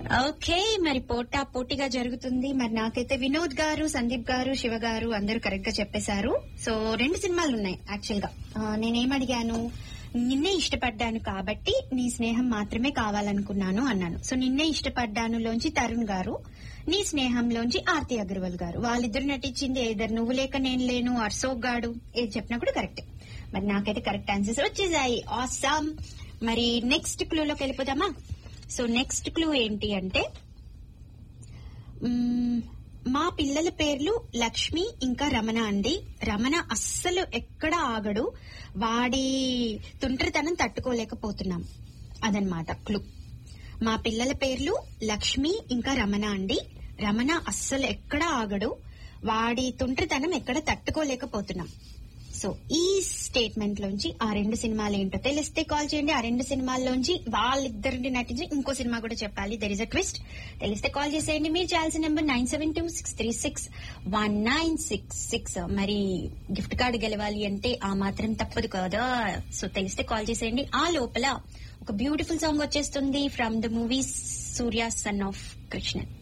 okay మరి పోటా పోటీగా జరుగుతుంది మరి నాకైతే వినోద్ గారు సందీప్ గారు శివ గారు అందరూ కరెక్ట్ గా చెప్పేశారు సో రెండు సినిమాలు ఉన్నాయి యాక్చువల్ గా ఆ, నేనేం అడిగాను నిన్నే ఇష్టపడ్డాను కాబట్టి నీ స్నేహం మాత్రమే కావాలనుకున్నాను అన్నాను సో నిన్నే ఇష్టపడ్డానులోంచి తరుణ్ గారు నీ స్నేహంలోంచి ఆర్తి అగర్వాల్ గారు వాళ్ళిద్దరు నటించింది ఏదర్ నువ్వు లేక నేను లేను అశోక్ గాడు ఏది చెప్పినా కూడా కరెక్ట్ మరి నాకైతే కరెక్ట్ ఆన్సర్స్ వచ్చేసాయి ఆసామ్ మరి నెక్స్ట్ క్లూలోకి వెళ్ళిపోదామా సో నెక్స్ట్ క్లూ ఏంటి అంటే మ్మ్, మా పిల్లల పేర్లు లక్ష్మి ఇంకా రమణ అండి రమణ అస్సలు ఎక్కడ ఆగడు వాడి తుంటరితనం తట్టుకోలేకపోతున్నాం అదనమాట క్లూ మా పిల్లల పేర్లు లక్ష్మి ఇంకా రమణ అండి రమణ అస్సలు ఎక్కడ ఆగడు వాడి తుంటరితనం ఎక్కడ తట్టుకోలేకపోతున్నాం సో ఈ స్టేట్మెంట్ లోంచి ఆ రెండు సినిమాలు ఏంటో తెలిస్తే కాల్ చేయండి ఆ రెండు సినిమాల్లోంచి వాళ్ళిద్దరిని నటించి ఇంకో సినిమా కూడా చెప్పాలి దెర్ ఇస్ అ ట్విస్ట్ తెలిస్తే కాల్ చేసేయండి మీరు చేయాల్సిన number nine seven two six three six one nine six six మరి గిఫ్ట్ కార్డు గెలవాలి అంటే ఆ మాత్రం తప్పదు కదా సో తెలిస్తే కాల్ చేసేయండి ఆ లోపల ఒక బ్యూటిఫుల్ సాంగ్ వచ్చేస్తుంది from the movie Surya son of Krishnan